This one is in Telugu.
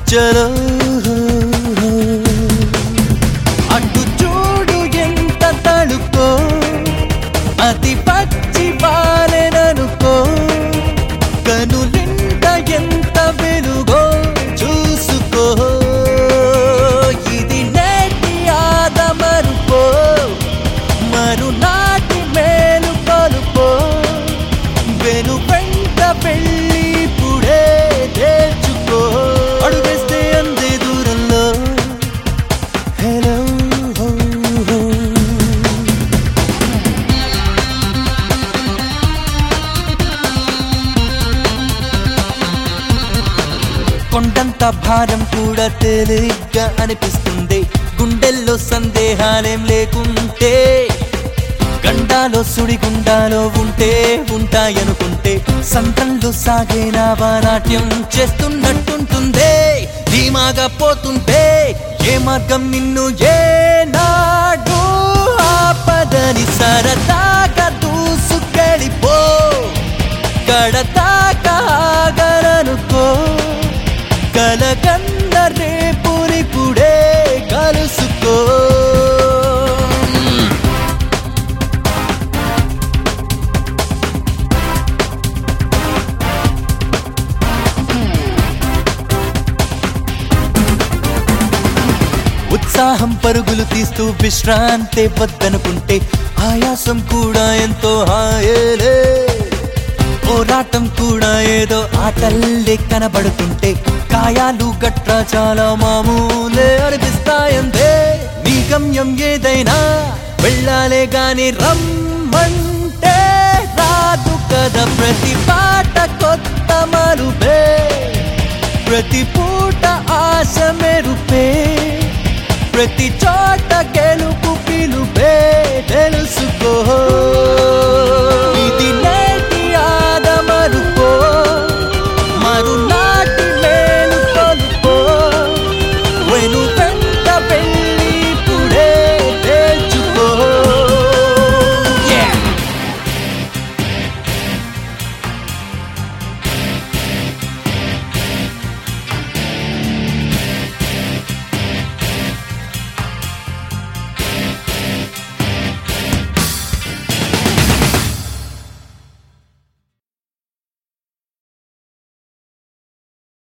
చలో అటు చూడు ఎంత తడుకో అతి పచ్చి పాలెననుకో కనులింట ఎంత వెలుగో చూసుకో ఇది నేటి ఆదమరుకో మరునాటి మేలు కొలుపో వెను వెంట పెళ్ళి పుడే తేల్చుకో అడుగేస్తే అందే దూరంలో హలో కొండంత భారం కూడా తేలిగ్గా అనిపిస్తుంది గుండెల్లో సందేహాలేం లేకుంటే గండాలో సుడిగుండాలో ఉంటే ఉంటాయనుకుంటే సంతంలో సాగే నాట్యం చేస్తున్నట్టుంటుందే ధీమాగా పోతుంటే ఏ మార్గం నిన్ను ఏ నాడు ఆపదని సరదాగా దూసుకెళ్ళిపో కడతాకాగలనుకో కలగన్న రేపురిపుడే కలుసుకో ఉత్సాహం పరుగులు తీస్తూ విశ్రాంతి వద్దనుకుంటే ఆయాసం కూడా ఎంతో హాయేలే పోరాటం కూడా ఏదో ఆటల్లే కనబడుతుంటే కాయాలు గట్రా చాలా మామూలే అనిపిస్తాయందే నీ గమ్యం ఏదైనా వెళ్ళాలే గాని రమ్మంటే రాదు కదా ప్రతి పాట కొత్త మరుపే ప్రతి పూట ఆశ మెరుపే ప్రతి చోట